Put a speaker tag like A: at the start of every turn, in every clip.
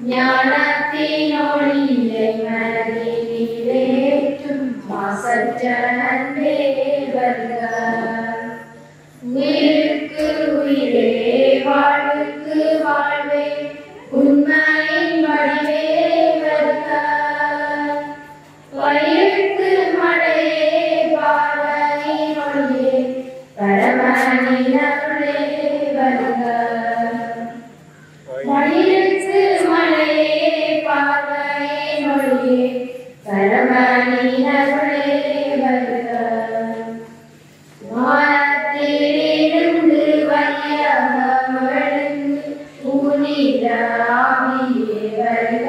A: ஞானத்தினொளியை மனதிலேற்றும் மாசற்ற அன்பே வருக உயிருக்கு உயிரே வாழ்வுக்கு வாழ்வே உண்மையின் வடிவே வருக வயிற்கு மழையே பார்வையின் ஒளியே பரமனின் அருளே வருக வயிற்கு மழையே பார்வையின் ஒளியே பரமனின் அருளே வருக வானத்திலிருந்து வையகம் எழுந்து புனித ஆவியே வருக.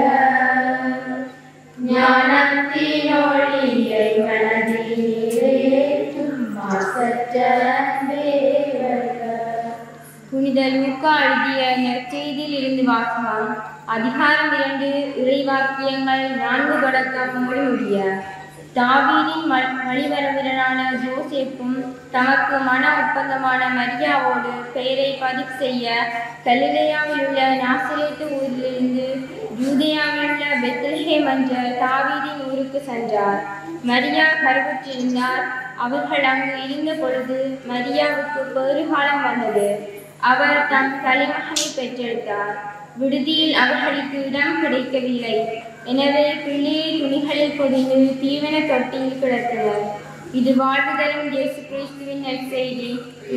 A: ஞானத்தின் ஒளியை மனதிலேற்றும் மாசற்ற அன்பே வருக.
B: புனித லூக்கா எழுதிய நற்செய்தியில் இருந்து வாசகம் அதிகாரம் இரண்டு இறைவாக்கியங்கள் நான்கு தொடக்கம் மூடி முடிய தாவீதின் ம- வழிவரவினரான ஜோசேப்பும் தமக்கு மன ஒப்பந்தமான மரியாவோடு பெயரை பதிவு செய்ய கலிலேயாவில் உள்ள நாசரேத்து ஊரிலிருந்து யூதேயாவில் உள்ள பெத்லஹேம் என்ற தாவீதின் ஊருக்கு சென்றார் மரியா கருவுற்றிருந்தார் அவர்கள் அங்கு இருந்த பொழுது மரியாவுக்கு பெருகாலம் வந்தது அவர் தம் தலைமகனை பெற்றெடுத்தார் விடுதியில் அவர்களுக்கு இடம் கிடைக்கவில்லை எனவே பிள்ளையை துணிகளில் பொதிந்து தீவன தொட்டியில் கிடத்தினர் இது வாழ்வு தரும் இயேசு கிறிஸ்துவின் நற்செய்தி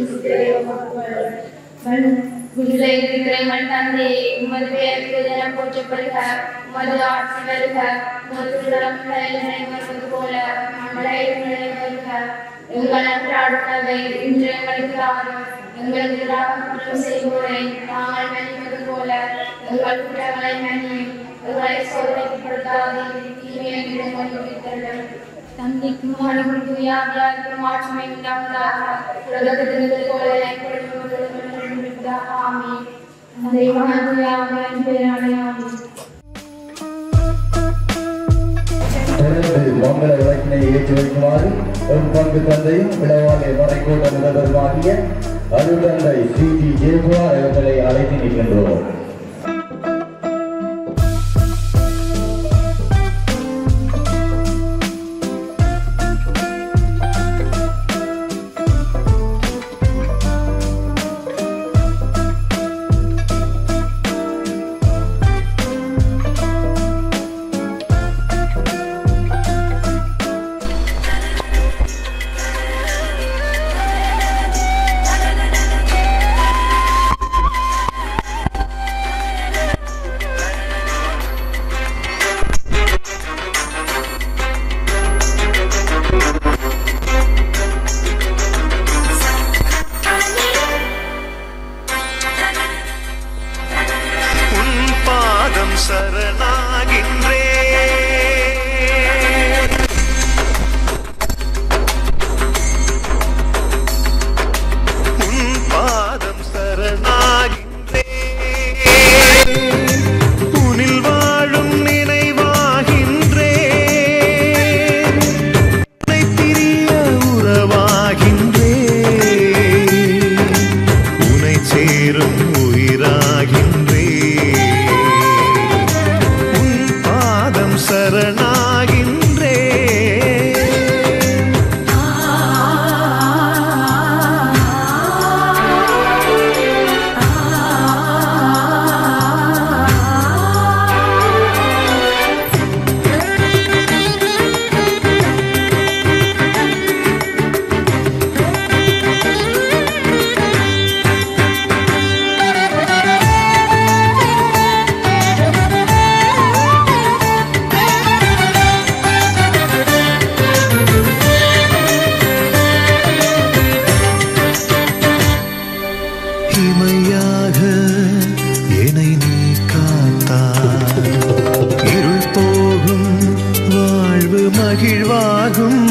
A: விடுதலை இருக்கிறவன் தந்தை உமது பெயர் தினம் போற்றப்படுக உமது ஆட்சி வருக உமது உள்ளம் வருவது போல மழையில் வருக எங்கள் அன்றாட உணவை இன்று எங்களுக்கு தாரும் எங்களுக்கு குற்றம் செய்வோரை நாங்கள் மன்னிப்பது போல எங்கள் குற்றங்களை மன்னியும் எங்களை சோதனைப்படுத்தாது தீமையை மன்னித்தருளும் தந்தைக்கும் மகனுக்கும் தூயாவியாருக்கும் ஆட்சிமை உண்டாவதாக உலகத்திலிருந்து போல ஆமீன் தந்தை மகன் தூயாவியாரின் பேராலே ஆமீன்
C: தொடர்ந்து மங்கள விளக்கினை ஏற்றி வைக்குமாறு ஒரு பங்கு தந்தையும் விளவாலை மறைக்கூட்ட முதல்வருமாகிய அருள்தந்தை சி ஜி ஜெயக்குமார் அவர்களை அழைத்து நிற்கின்றோம்
D: உன் பாதம் சரணாகின்றே உன் பாதம் சரணாகின்றே உனில் வாழும் நினைவாகின்றே உன்னை பிரிய உறவாகின்றே உனை சேரும் உயிராகின்றே உன் பாதம் சரணாகின்றே இமையாக என்னை நீ காத்தாய் இருள் போகும் வாழ்வு மகிழ்வாகும்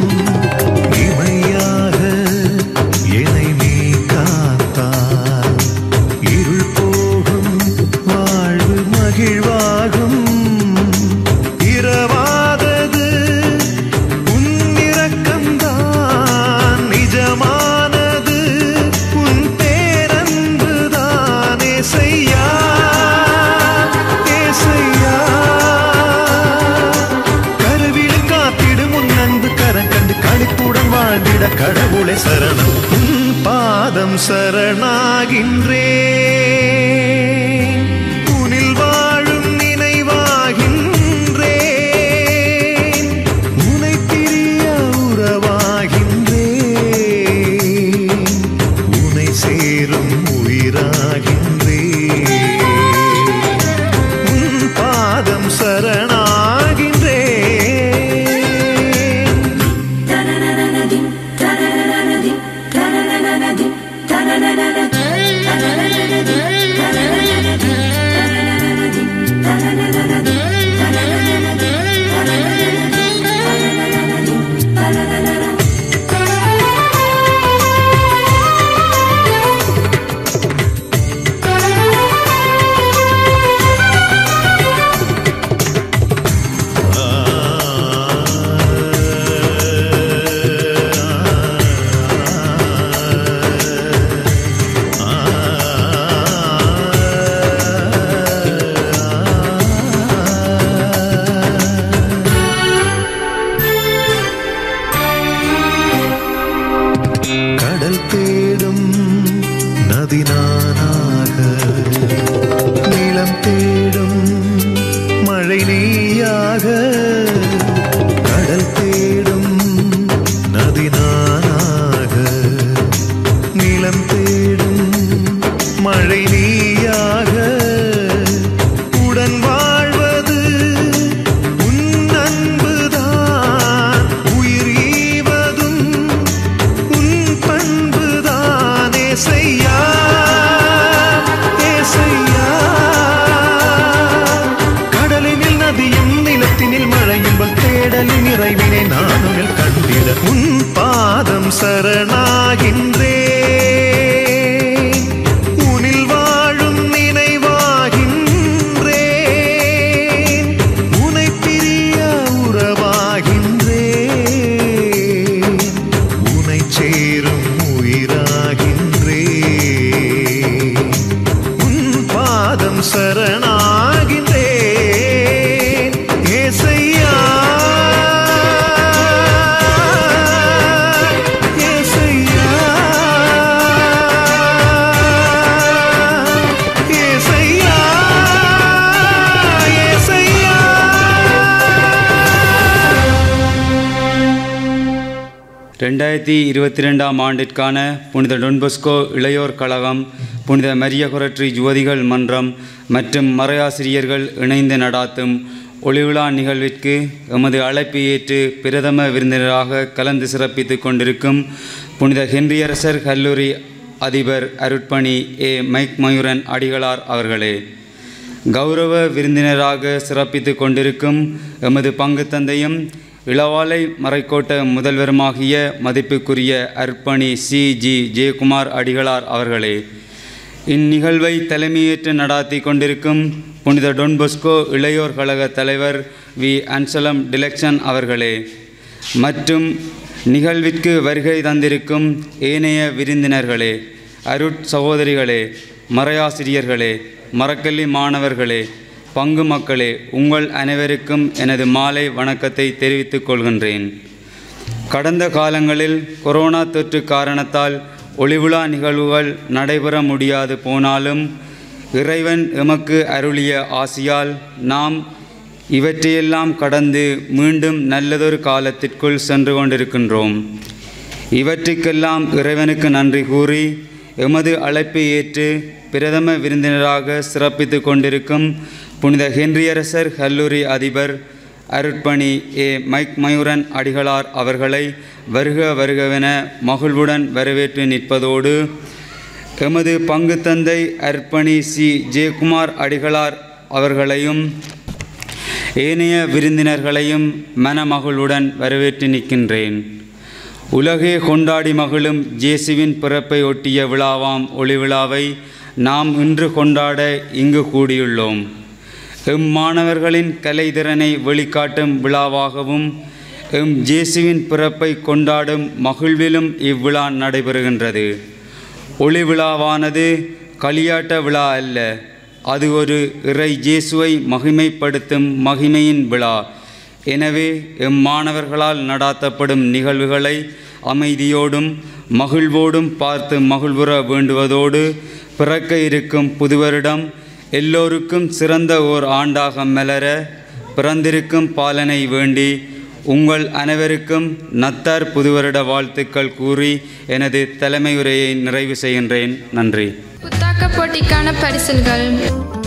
D: இமையாக என்னை நீ காத்தாய் இருள் போகும் வாழ்வு மகிழ்வாகும் இரவாதது உன் இரக்கம்தான் நிஜமானது உன் பேரன்புதான் ஏசையா ஏசையா சரணாய் சரணம் உன் பாதம் சரணாகின்றேன் உனில் வாழும் நினைவாகின்றேன் உனை பிரிய உறவாகின்றேன் உனை சேரும் உயிராகின்றேன் உன் பாதம் சரணாகின்றேன் கடல் தேடும் நதி நானாக நிலம் தேடும் மழை நீயாக கடல் தேடும் நதி நானாக நிலம் தேடும் மழை நீயாக உடன் வாழ்வது உன் அன்புதான் உயிர் ஈவதும் உன் பண்புதானே செய்யா ஏசையா கடலினில் நதியும் நிலத்தினில் மழையும் வல் தேடலின் நிறைவினை நானும் கண்டிட உன் பாதம் சரணாகின்றேன் உனில் வாழும் நினைவாகின்றேன் உனை பிரிய உறவாகின்றேன் உனை சேரும் உயிராகின்றேன் உன் பாதம் சரணாகின்றேன் ஏசையா ஏசையா ஏசையா ஏசையா
E: ரெண்டாயிரத்தி இருபத்தி ரெண்டாம் ஆண்டிற்கான புனித டொன்பொஸ்கோ இளையோர் கழகம் புனித மரிய குரற்றி ஜோதிகள் மன்றம் மற்றும் மறையாசிரியர்கள் இணைந்து நடாத்தும் ஒளிவிழா நிகழ்விற்கு எமது அழைப்பு ஏற்று பிரதம விருந்தினராக கலந்து சிறப்பித்துக் கொண்டிருக்கும் புனித ஹென்ரியரசர் கல்லூரி அதிபர் அருட்பணி ஏ மைக் மயூரன் அடிகளார் அவர்களே கௌரவ விருந்தினராக சிறப்பித்துக் கொண்டிருக்கும் எமது பங்கு தந்தையும் இளவாலை மறைக்கோட்ட முதல்வருமாகிய மதிப்புக்குரிய அர்ப்பணி சி ஜி ஜெயக்குமார் அடிகளார் அவர்களே இந்நிகழ்வை தலைமையேற்று நடாத்தி கொண்டிருக்கும் புனித டொன்பொஸ்கோ இளையோர் கழக தலைவர் வி அன்சலம் டிலக்ஷன் அவர்களே மற்றும் நிகழ்விற்கு வருகை தந்திருக்கும் ஏனைய விருந்தினர்களே அருட் சகோதரிகளே மறையாசிரியர்களே மரக்கல்லி மாணவர்களே பங்கு மக்களே உங்கள் அனைவருக்கும் எனது மாலை வணக்கத்தை தெரிவித்துக் கொள்கின்றேன் கடந்த காலங்களில் கொரோனா தொற்று காரணத்தால் ஒளிவிழா நிகழ்வுகள் நடைபெற முடியாது போனாலும் இறைவன் எமக்கு அருளிய ஆசியால் நாம் இவற்றையெல்லாம் கடந்து மீண்டும் நல்லதொரு காலத்திற்குள் சென்று கொண்டிருக்கின்றோம் இவற்றுக்கெல்லாம் இறைவனுக்கு நன்றி கூறி எமது அழைப்பை ஏற்று பிரதம விருந்தினராக சிறப்பித்து கொண்டிருக்கும் புனித ஹென்ரியரசர் கல்லூரி அதிபர் அருட்பணி ஏ மைக் மயூரன் அடிகளார் அவர்களை வருக வருகவென மகிழ்வுடன் வரவேற்று நிற்பதோடு எமது பங்கு தந்தை அர்ப்பணி சி ஜெயக்குமார் அடிகளார் அவர்களையும் ஏனைய விருந்தினர்களையும் மனமகிழ்வுடன் வரவேற்று நிற்கின்றேன் உலகே கொண்டாடி மகிழும் ஜேசுவின் பிறப்பை ஒட்டிய விழாவாம் ஒளி விழாவை நாம் இன்று கொண்டாட இங்கு கூடியுள்ளோம் எம் மாணவர்களின் கலைத்திறனை வெளிக்காட்டும் விழாவாகவும் எம் ஜேசுவின் பிறப்பை கொண்டாடும் மகிழ்விலும் இவ்விழா நடைபெறுகின்றது ஒளி விழாவானது களியாட்ட விழா அல்ல அது ஒரு இறை ஜேசுவை மகிமைப்படுத்தும் மகிமையின் விழா எனவே எம் மாணவர்களால் நடாத்தப்படும் நிகழ்வுகளை அமைதியோடும் மகிழ்வோடும் பார்த்து மகிழ்வுற வேண்டுவதோடு பிறக்க இருக்கும் புதுவருடம் எல்லோருக்கும் சிறந்த ஓர் ஆண்டாக மலர பிறந்திருக்கும் பாலனை வேண்டி உங்கள் அனைவருக்கும் நத்தார் புதுவருட வாழ்த்துக்கள் கூறி எனது தலைமை உரையை நிறைவு செய்கின்றேன் நன்றி
F: புத்தாக்க போட்டிக்கான பரிசில்கள்